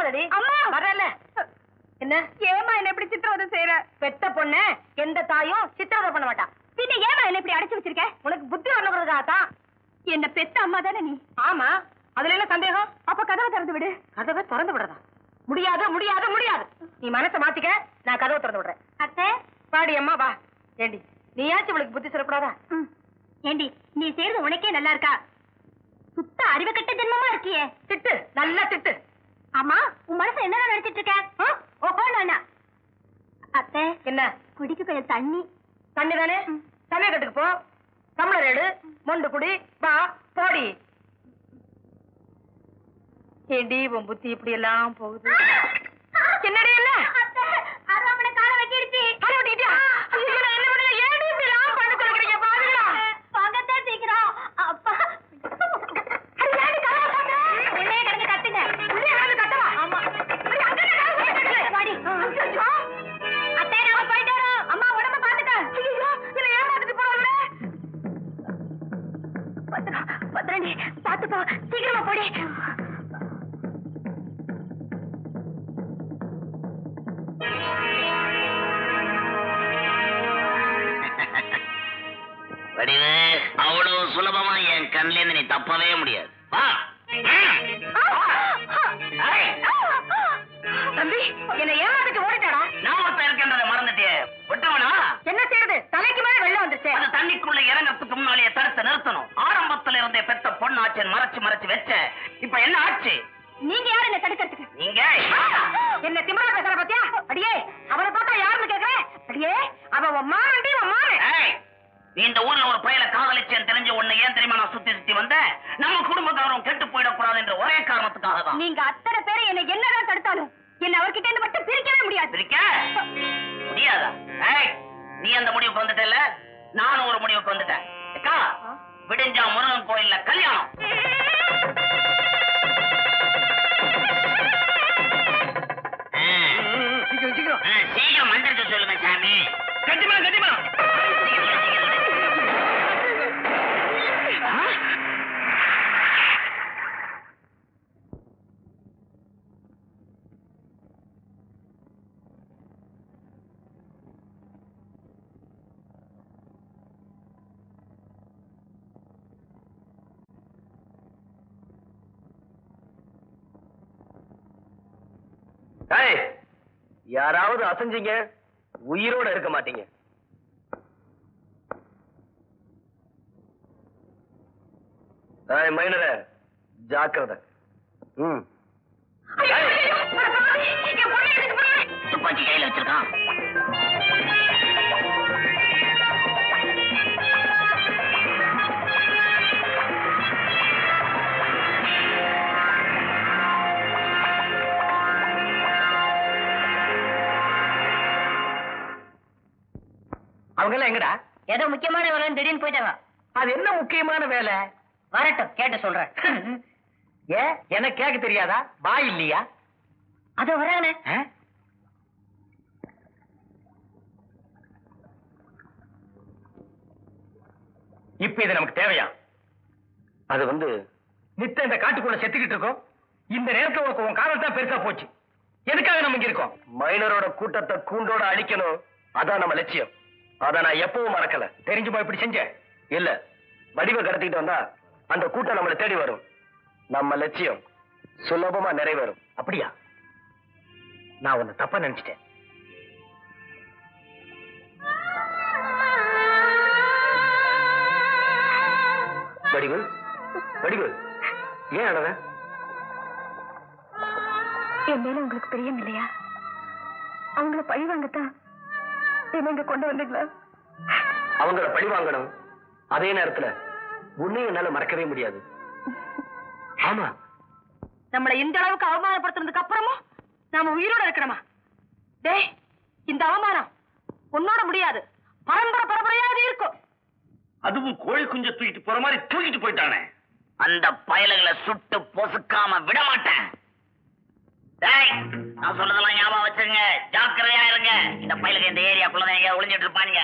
போகாதடி அம்மா! வரல என்ன ஏமா என்ன இப்படி சித்திரவதை செய்யற பெத்த பொண்ண எந்த தாயும் சித்திரவதை பண்ண மாட்டா பின்ன ஏமா என்ன இப்படி அடைச்சு வச்சிருக்க உனக்கு புத்தி வரணுங்கிறதுக்காகத்தான் என்ன பெத்த அம்மா தானே நீ ஆமா அதுல என்ன சந்தேகம் அப்ப கதவை திறந்து விடு கதவை திறந்து விடுறதா முடியாது முடியாது முடியாது நீ மனசை மாத்திக்க நான் கதவை திறந்து விடுறேன் அத்தை பாடி அம்மா வா ஏண்டி நீயாச்சும் இவளுக்கு புத்தி சொல்லக்கூடாதா ம். ஏண்டி நீ செய்யறது உனக்கே நல்லா இருக்கா சுத்த அறிவு கட்ட ஜென்மமா இருக்கியே திட்டு நல்லா திட்டு ஆமா உன் மனசு என்ன நினைச்சிட்டு இருக்க ஆ? ஓஹோ நானா அத்தை என்ன குடிக்க கொஞ்சம் தண்ணி தண்ணி தானே சமயக்கட்டுக்கு போ தமிழர் எடு மொண்டு குடி வா போடி ஏண்டி உன் புத்தி இப்படி எல்லாம் போகுது என்னடி என்ன அத்தை, அருவாமனை கால வெட்டிடுச்சு. காலை வெட்டிக்கிட்டியா? ஐயோ, நான் என்ன பண்ணுவேன்? ஏன்டி இப்படி எல்லாம் பண்ண சொல்றீங்க? பாருங்களா? வாங்கத்தே சீக்கிரம். அப்பா. அடி, ஏன்டி கதவை சாத்து? உள்ளே கிடந்து கத்துங்க. உள்ளே கிடந்து கத்தவா? ஆமா. அடி, அங்கேயே கதவை சாத்து. வாடி. ஐயோ. அத்தை, நாம போயிட்டு வரோம். அம்மா, உடம்ப பாத்துக்க. ஐயோ, என்னை ஏமாத்திட்டு போறாங்களே. பத்திரம், பத்திரண்டி. பாத்து போ. சீக்கிரமா போடி. வடிவு அவ்வளவு சுலபமா என் கண்ல இருந்து நீ தப்பவே முடியாது வா ம். ஏய், தம்பி என்னை ஏமாத்திட்டு ஓடிட்டாடா நான் ஒருத்தன் இருக்கின்றதை மறந்துட்டே விட்டவனா என்ன செய்யறது தலைக்கு மேல வெள்ளம் வந்துருச்சு அது தண்ணிக்குள்ள இறங்கறதுக்கு முன்னாலேயே தடுத்து நிறுத்தணும் ஆரம்பத்துல இருந்தே பெத்த பொண்ணாச்சன் மறைச்சு மறைச்சு வச்ச இப்ப என்ன ஆச்சு நீங்க யாரு என்ன தடுக்கிறதுக்கு நீங்க என்ன திமிரா பேசுற பாத்தியா அடியே அவனை பார்த்தா யாருன்னு கேக்குறேன் அடியே அவன் உன் மாமன்டி உன் மாமன் ஏய், நீ இந்த ஊர்ல ஒரு பயல காதலிச்சேன்னு தெரிஞ்ச உன்னை ஏன் தெரியுமா நான் சுத்தி சுத்தி வந்தேன் நம்ம குடும்ப கௌரவம் கெட்டு போயிடக்கூடாது என்ற ஒரே காரணத்துக்காக தான் நீங்க அத்தனை பேரை என்ன என்னதான் தடுத்தாலும் என்ன அவர்கிட்ட இருந்து மட்டும் பிரிக்கவே முடியாது இருக்க முடியாதா ஏய் நீ அந்த முடிவுக்கு வந்துட்டல நானும் ஒரு முடிவுக்கு வந்துட்டேன் அக்கா விடிஞ்சா முருகன் கோயில்ல கல்யாணம் ஆ, சீக்கிரம் சீக்கிரம் ஆ, சீக்கிரம் மந்திரத்தை சொல்லுங்க சாமி கட்டிமா கட்டிமா ஏய், யாராவது அசைஞ்சீங்க உயிரோட இருக்க மாட்டீங்க ஏய், மைனரே ஜாக்கிரதை ம் துப்பாக்கி கையில வச்சிருக்கான் அவங்க எல்லாம் எங்கடா ஏதோ முக்கியமான வேலைன்னு திடீர்னு போயிட்டாங்க அது என்ன முக்கியமான வேலை வரட்டும் கேட்டு சொல்றேன் ஏன் எனக்கு கேட்க தெரியாதா வாய் இல்லையா அதோ வரானே ஆ? இப்ப இது நமக்கு தேவையா அது வந்து நித்த இந்த காட்டுக்குள்ள செத்துக்கிட்டு இருக்கோம் இந்த நேரத்துல உனக்கு உன் காதல் தான் பெருசா போச்சு எதுக்காக நம்ம இங்க இருக்கோம் மைனரோட கூட்டத்தை கூண்டோட அழிக்கணும் அதான் நம்ம லட்சியம் அத நான் எப்பவும் மறக்கல தெரிஞ்சுமா இப்படி செஞ்ச இல்ல வடிவ கடத்திட்டு வந்தா அந்த கூட்டம் நம்மளை தேடி வரும் நம்ம லட்சியம் சுலபமா நிறைவேறும் அப்படியா நான் உன்னை தப்பா நினைச்சிட்டேன் வடிவு வடிவு ஏன் அழற என் மேல உங்களுக்கு பிரியம் இல்லையா அவங்கள பழி வாங்கத்தான் என்ன இங்க கொண்டு வந்தீங்களா அவங்கள பழி வாங்கணும் அதே நேரத்துல உன்னையும் என்னால மறக்கவே முடியாது ஆமா நம்மளை இந்த அளவுக்கு அவமானப்படுத்துனதுக்கு அப்புறமும் நாம உயிரோட இருக்கிறோமா டேய் இந்த அவமானம் உன்னோட முடியாது பரம்பரை பரம்பரையா இது இருக்கும் அதுவும் கோழி குஞ்ச தூக்கிட்டு போற மாதிரி தூக்கிட்டு போயிட்டானே அந்த பயலுகளை சுட்டு பொசுக்காம விட மாட்டேன் டேய், நான் சொல்றதெல்லாம் ஞாபகம் வச்சுங்க ஜாக்கிரதையா இருங்க இந்த பயலுக்கு இந்த ஏரியாக்குள்ளதான் எங்க ஒளிஞ்சிட்டு இருப்பானுங்க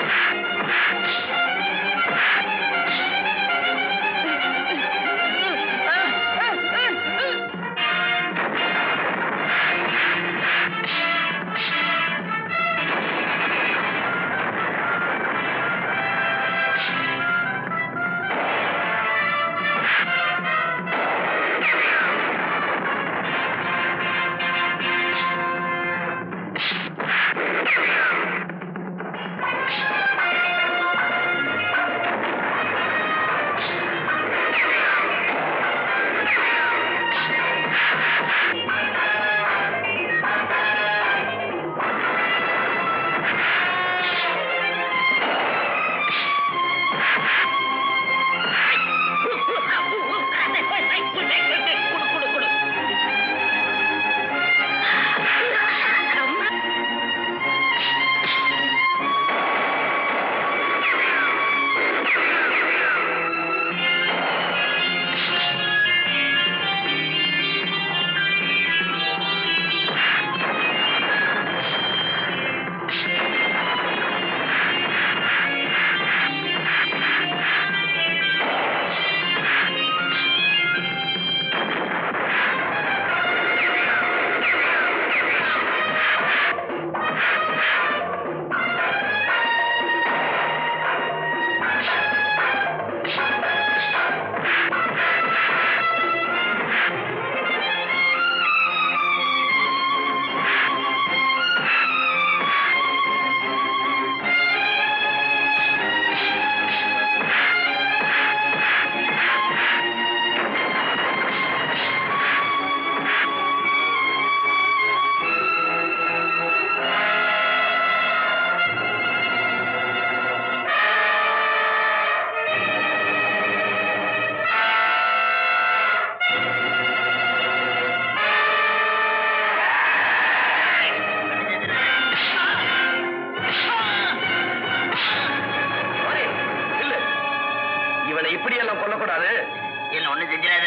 இவனை இப்படியெல்லாம் கொல்லக்கூடாது என்ன ஒண்ணு செஞ்சிடாத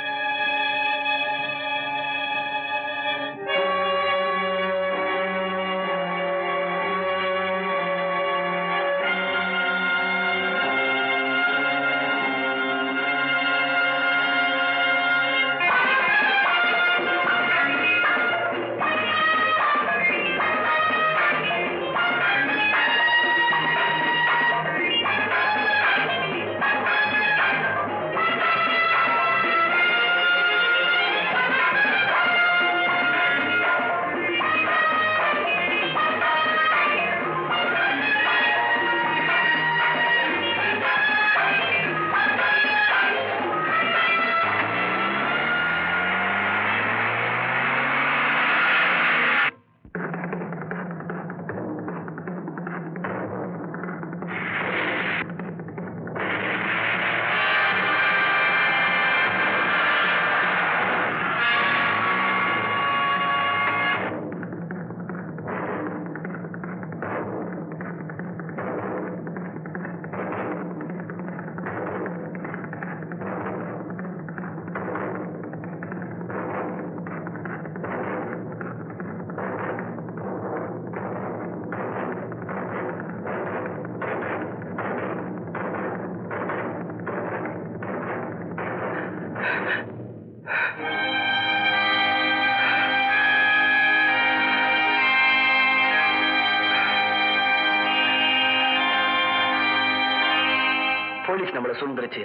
போலீஸ் நம்மள சூழ்ந்துருச்சு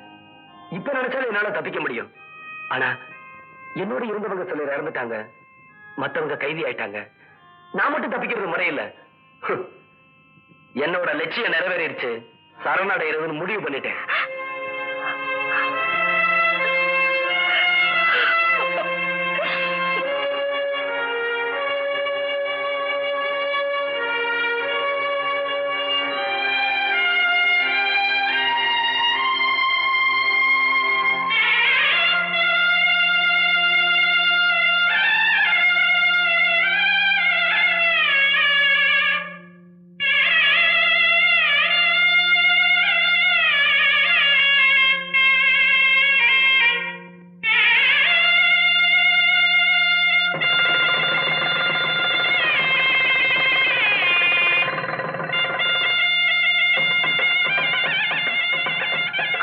இப்ப நினைச்சாலும் என்னால தப்பிக்க முடியும் ஆனா என்னோட இருந்தவங்க சிலர் இறந்துட்டாங்க மத்தவங்க கைதி ஆயிட்டாங்க நான் மட்டும் தப்பிக்கிறது முறையில்ல ஹம். என்னோட லட்சியம் நிறைவேறிடுச்சு சரணடைறதுன்னு முடிவு பண்ணிட்டேன் ஆ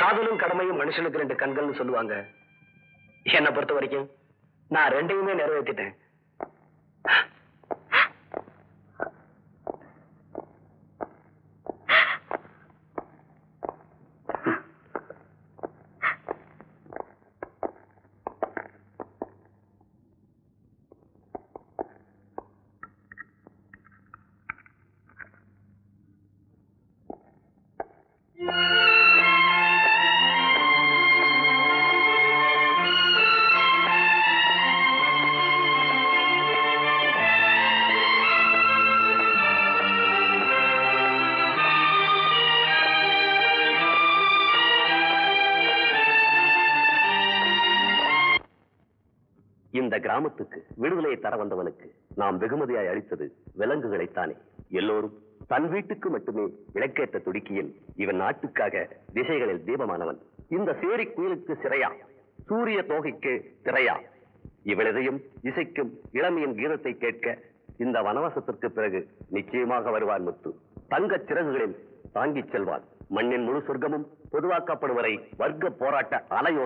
காதலும் கடமையும் மனுஷனுக்கு ரெண்டு கண்கள்னு சொல்லுவாங்க என்னை பொறுத்த வரைக்கும் நான் ரெண்டையுமே நிறைவேற்றிட்டேன் இந்த கிராமத்துக்கு விடுதலையை தர வந்தவனுக்கு நாம் வெகுமதியாய் அளித்தது விலங்குகளைத்தானே எல்லோரும் தன் வீட்டுக்கு மட்டுமே விளக்கேற்ற துடிக்கையில் இவன் நாட்டுக்காக திசைகளில் தீபமானவன் இந்த சேரி குயிலுக்கு சிறையா சூரிய தோகைக்கு திரையா இவளதையும் இசைக்கும் இளமையின் கீதத்தை கேட்க இந்த வனவாசத்திற்கு பிறகு நிச்சயமாக வருவான் முத்து தங்கச் சிறகுகளில் தாங்கிச் செல்வான் மண்ணின் முழு சொர்க்கமும் பொதுவாக்கப்படும் வரை வர்க்க போராட்ட அலையோ